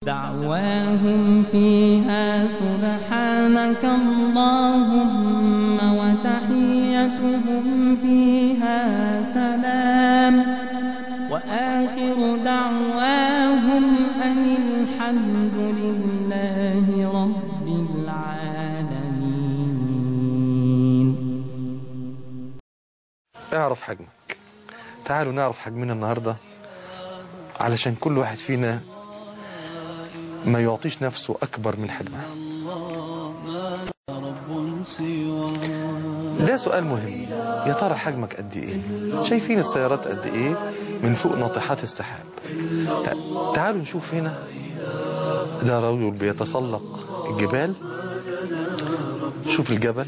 دعواهم فيها سبحانك اللهم وتحيتهم فيها سلام وآخر دعواهم أن الحمد لله رب العالمين اعرف حجمك تعالوا نعرف حجمنا النهاردة علشان كل واحد فينا ما يعطيش نفسه أكبر من حجمها ده سؤال مهم يا ترى حجمك قد ايه شايفين السيارات قد ايه من فوق ناطحات السحاب لا تعالوا نشوف هنا ده رجل بيتسلق الجبال شوف الجبل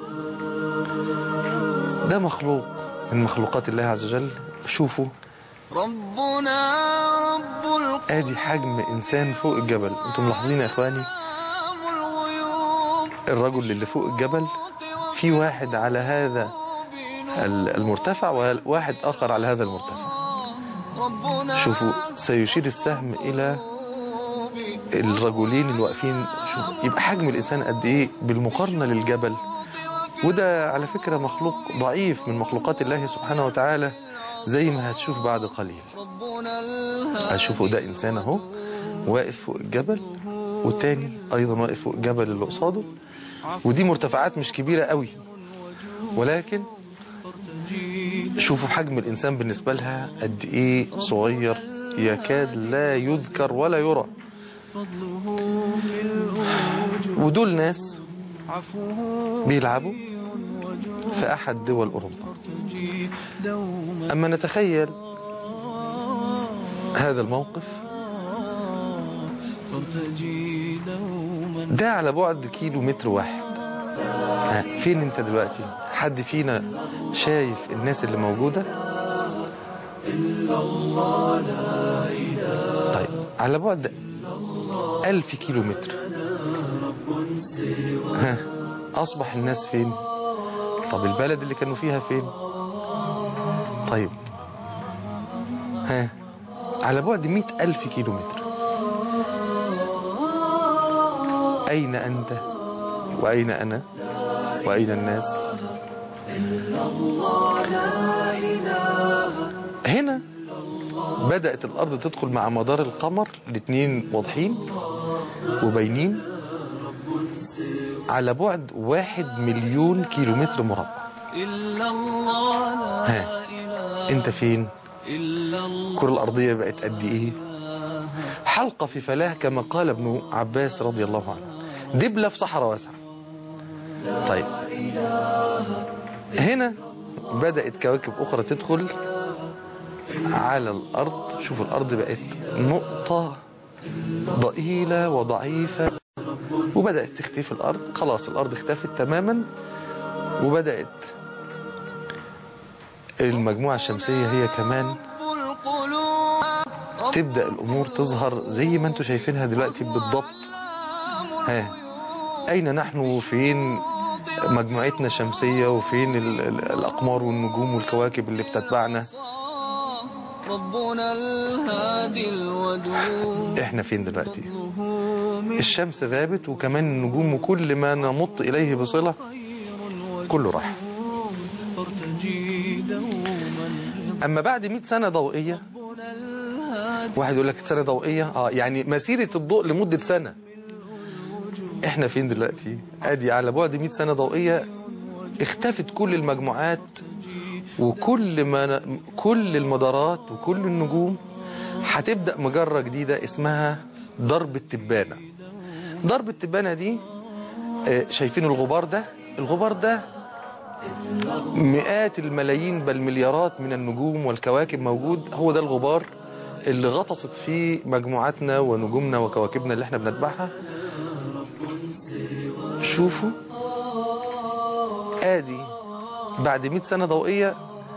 ده مخلوق من مخلوقات الله عز وجل شوفوا ربنا رب ادي حجم انسان فوق الجبل انتم ملاحظين يا اخواني القيام الغيوب الرجل اللي فوق الجبل في واحد على هذا ال- المرتفع وواحد اخر على هذا المرتفع ربنا شوفوا سيشير السهم الى الرجلين اللي واقفين شوف يبقى حجم الانسان قد ايه بالمقارنه للجبل وده على فكره مخلوق ضعيف من مخلوقات الله سبحانه وتعالى زي ما هتشوف بعد قليل ربنا الهادي هتشوفوا ده انسان اهو واقف فوق الجبل والتاني ايضا واقف فوق الجبل اللي قصاده ودي مرتفعات مش كبيره قوي ولكن شوفوا حجم الانسان بالنسبه لها قد ايه صغير يكاد لا يذكر ولا يرى ودول ناس بيلعبوا في احد دول اوروبا اما نتخيل هذا الموقف ده على بعد كيلو متر واحد ها فين انت دلوقتي حد فينا شايف الناس اللي موجودة طيب على بعد ألف كيلو متر ها أصبح الناس فين طب البلد اللي كانوا فيها فين طيب ها على بعد مئة ألف كيلو متر أين أنت وأين أنا وأين الناس هنا بدأت الأرض تدخل مع مدار القمر الاتنين واضحين وباينين على بعد واحد مليون كيلومتر مربع إلا الله لا ها انت فين إلا الله الكرة الأرضية بقت قد إيه حلقة في فلاة كما قال ابن عباس رضي الله عنه دبلة في صحراء واسعة طيب هنا بدأت كواكب أخرى تدخل على الأرض شوفوا الأرض بقت نقطة ضئيلة وضعيفة وبدأت تختفي الأرض خلاص الأرض اختفت تماما وبدأت المجموعة الشمسية هي كمان رب القلوب تبدأ الأمور تظهر زي ما انتم شايفينها دلوقتي بالضبط ها أين نحن وفين مجموعتنا الشمسية وفين ال- ال- الأقمار والنجوم والكواكب اللي بتتبعنا ربنا الهادي الودود احنا فين دلوقتي الشمس ذابت وكمان النجوم وكل ما نمط إليه بصلة كله راح فارتجي دوما أما بعد 100 سنة ضوئية واحد يقول لك سنة ضوئية اه يعني مسيرة الضوء لمدة سنة احنا فين دلوقتي ادي على بعد 100 سنة ضوئية اختفت كل المجموعات وكل ما ن... كل المدارات وكل النجوم هتبدأ مجرة جديدة اسمها ضرب التبانة ضرب التبانة دي آه، شايفين الغبار ده الغبار ده مئات الملايين بل مليارات من النجوم والكواكب موجود هو ده الغبار اللي غطست فيه مجموعاتنا ونجومنا وكواكبنا اللي احنا بنتبعها شوفوا ادي بعد 100 سنة ضوئية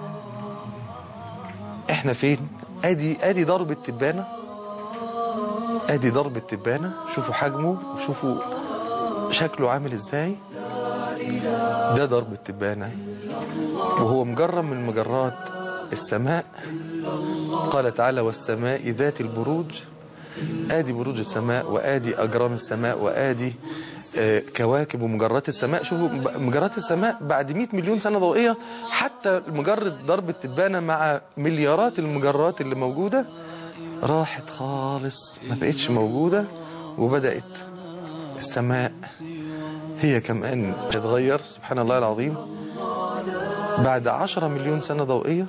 احنا فين ادي ادي ضرب التبانة ادي ضرب التبانة شوفوا حجمه وشوفوا شكله عامل ازاي ده ضرب التبانة وهو مجرم من مجرات السماء قال تعالى والسماء ذات البروج ادي بروج السماء وادي اجرام السماء وادي آه، كواكب ومجرات السماء شوفوا ب- مجرات السماء بعد 100 مليون سنه ضوئيه حتى مجره درب التبانه مع مليارات المجرات اللي موجوده راحت خالص ما بقتش موجوده وبدات السماء هي كمان تتغير سبحان الله العظيم بعد عشرة مليون سنة ضوئية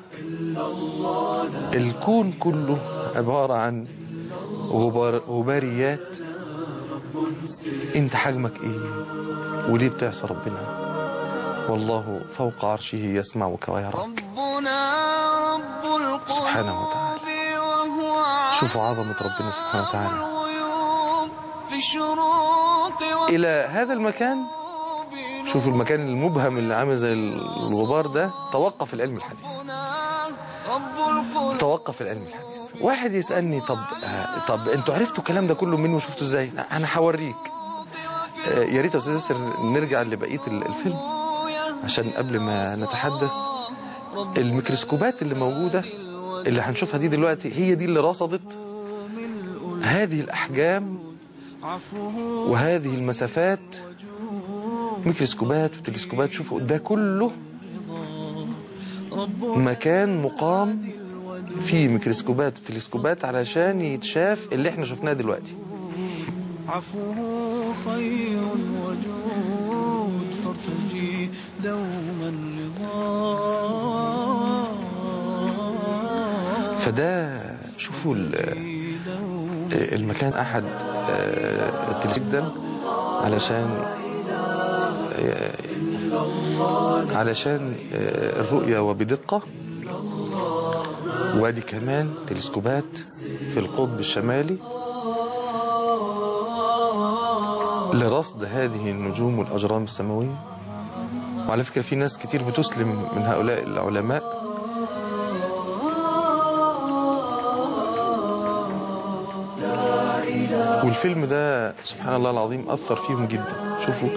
الكون كله عبارة عن غبار غباريات انت حجمك ايه وليه بتعصى ربنا والله فوق عرشه يسمعك ويراك ربنا رب القلوب سبحانه وتعالى. وهو شوفوا عظمة ربنا سبحانه وتعالى الغيوب في الشروق إلى هذا المكان شوفوا المكان المبهم اللي عامل زي الغبار ده توقف العلم الحديث وربنا رب القلوب توقف العلم الحديث واحد يسألني طب آه، طب انتوا عرفتوا الكلام ده كله منه وشفتوا ازاي لا، انا هوريك آه، يا ريت يا استاذ ياسر نرجع لبقيه ال- الفيلم عشان قبل ما نتحدث الميكروسكوبات اللي موجوده اللي هنشوفها دي دلوقتي هي دي اللي رصدت هذه الاحجام وهذه المسافات ميكروسكوبات وتلسكوبات شوفوا ده كله مكان مقام فيه ميكروسكوبات وتلسكوبات علشان يتشاف اللي احنا شفناه دلوقتي عفوه خير وجود فارتجي دوما رضا فده شوفوا ال- المكان احد آه، التلسكوبات جدا علشان آه، علشان آه، الرؤية وبدقة وادي كمان تلسكوبات في القطب الشمالي لرصد هذه النجوم والأجرام السماوية وعلى فكرة في ناس كتير بتسلم من هؤلاء العلماء والفيلم ده سبحان الله العظيم أثر فيهم جدا شوفوا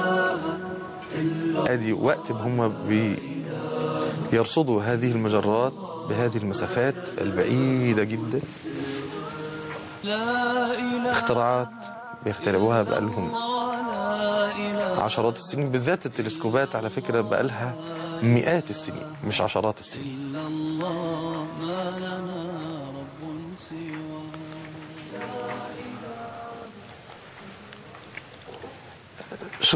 ادي وقت هم بي يرصدوا هذه المجرات بهذه المسافات البعيدة جدا لا إله اختراعات بيخترعوها بقالهم لا إله عشرات السنين بالذات التلسكوبات على فكرة بقالها مئات السنين مش عشرات السنين إلا الله ما لنا رب سواه